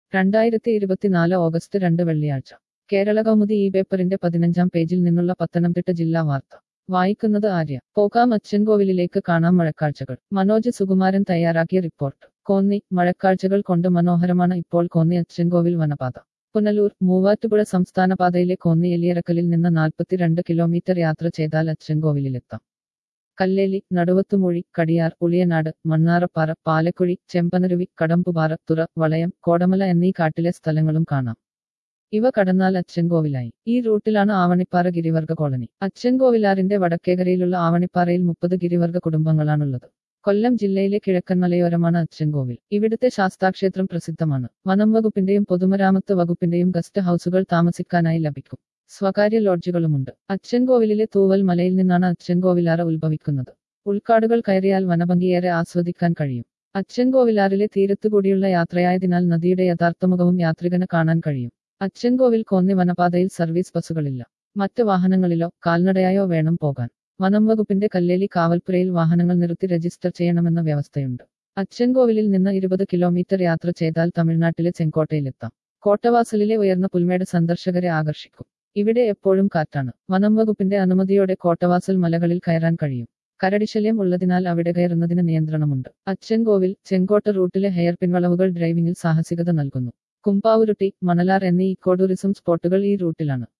രണ്ടായിരത്തി ഇരുപത്തിനാല് ഓഗസ്റ്റ് രണ്ട് വെള്ളിയാഴ്ച കേരള കൗമുദി ഈ പേപ്പറിന്റെ പതിനഞ്ചാം പേജിൽ നിന്നുള്ള പത്തനംതിട്ട ജില്ലാ വാർത്ത വായിക്കുന്നത് ആര്യ പോകാം അച്ചൻകോവിലിലേക്ക് കാണാം മഴക്കാഴ്ചകൾ മനോജ് സുകുമാരൻ തയ്യാറാക്കിയ റിപ്പോർട്ട് കോന്നി മഴക്കാഴ്ചകൾ കൊണ്ട് മനോഹരമാണ് ഇപ്പോൾ കോന്നി അച്ചൻകോവിൽ വനപാത പുനലൂർ മൂവാറ്റുപുഴ സംസ്ഥാന പാതയിലെ കോന്നി എലിയറക്കലിൽ നിന്ന് നാൽപ്പത്തിരണ്ട് കിലോമീറ്റർ യാത്ര ചെയ്താൽ അച്ചൻകോവിലിലെത്താം കല്ലേലി നടുവത്തുമൊഴി കടിയാർ ഉളിയനാട് മണ്ണാറപ്പാറ പാലക്കുഴി ചെമ്പനരുവി കടമ്പുപാറ തുറ വളയം കോടമല എന്നീ കാട്ടിലെ സ്ഥലങ്ങളും കാണാം ഇവ കടന്നാൽ അച്ചൻകോവിലായി ഈ റൂട്ടിലാണ് ആവണിപ്പാറ ഗിരിവർഗ കോളനി അച്ചൻകോവിലാറിന്റെ വടക്കേകരയിലുള്ള ആവണിപ്പാറയിൽ മുപ്പത് ഗിരിവർഗ കുടുംബങ്ങളാണുള്ളത് കൊല്ലം ജില്ലയിലെ കിഴക്കൻ മലയോരമാണ് അച്ചൻകോവിൽ ഇവിടുത്തെ ശാസ്താക്ഷേത്രം പ്രസിദ്ധമാണ് വനം വകുപ്പിന്റെയും പൊതുമരാമത്ത് വകുപ്പിന്റെയും ഗസ്റ്റ് ഹൗസുകൾ താമസിക്കാനായി ലഭിക്കും സ്വകാര്യ ലോഡ്ജുകളുമുണ്ട് അച്ചൻകോവിലിലെ തൂവൽ മലയിൽ നിന്നാണ് അച്ചൻകോവിലാറ് ഉത്ഭവിക്കുന്നത് ഉൾക്കാടുകൾ കയറിയാൽ വനഭംഗിയേറെ ആസ്വദിക്കാൻ കഴിയും അച്ചൻകോവിലാറിലെ തീരത്തുകൂടിയുള്ള യാത്രയായതിനാൽ നദിയുടെ യഥാർത്ഥമുഖവും യാത്രികന് കാണാൻ കഴിയും അച്ചൻകോവിൽ കോന്നി വനപാതയിൽ സർവീസ് ബസ്സുകളില്ല മറ്റ് വാഹനങ്ങളിലോ കാൽനടയായോ വേണം പോകാൻ വനം വകുപ്പിന്റെ കല്ലേലി കാവൽപ്പുരയിൽ വാഹനങ്ങൾ നിർത്തി രജിസ്റ്റർ ചെയ്യണമെന്ന വ്യവസ്ഥയുണ്ട് അച്ചൻകോവിലിൽ നിന്ന് ഇരുപത് കിലോമീറ്റർ യാത്ര ചെയ്താൽ തമിഴ്നാട്ടിലെ ചെങ്കോട്ടയിലെത്താം കോട്ടവാസലിലെ ഉയർന്ന പുൽമേട് സന്ദർശകരെ ആകർഷിക്കും ഇവിടെ എപ്പോഴും കാറ്റാണ് വനം വകുപ്പിന്റെ അനുമതിയോടെ കോട്ടവാസൽ മലകളിൽ കയറാൻ കഴിയും കരടിശല്യം ഉള്ളതിനാൽ അവിടെ കയറുന്നതിന് നിയന്ത്രണമുണ്ട് അച്ചൻകോവിൽ ചെങ്കോട്ട റൂട്ടിലെ ഹെയർ പിൻവളവുകൾ ഡ്രൈവിംഗിൽ സാഹസികത നൽകുന്നു കുമ്പാവുരുട്ടി മണലാർ എന്നീ ഇക്കോ ടൂറിസം സ്പോട്ടുകൾ ഈ റൂട്ടിലാണ്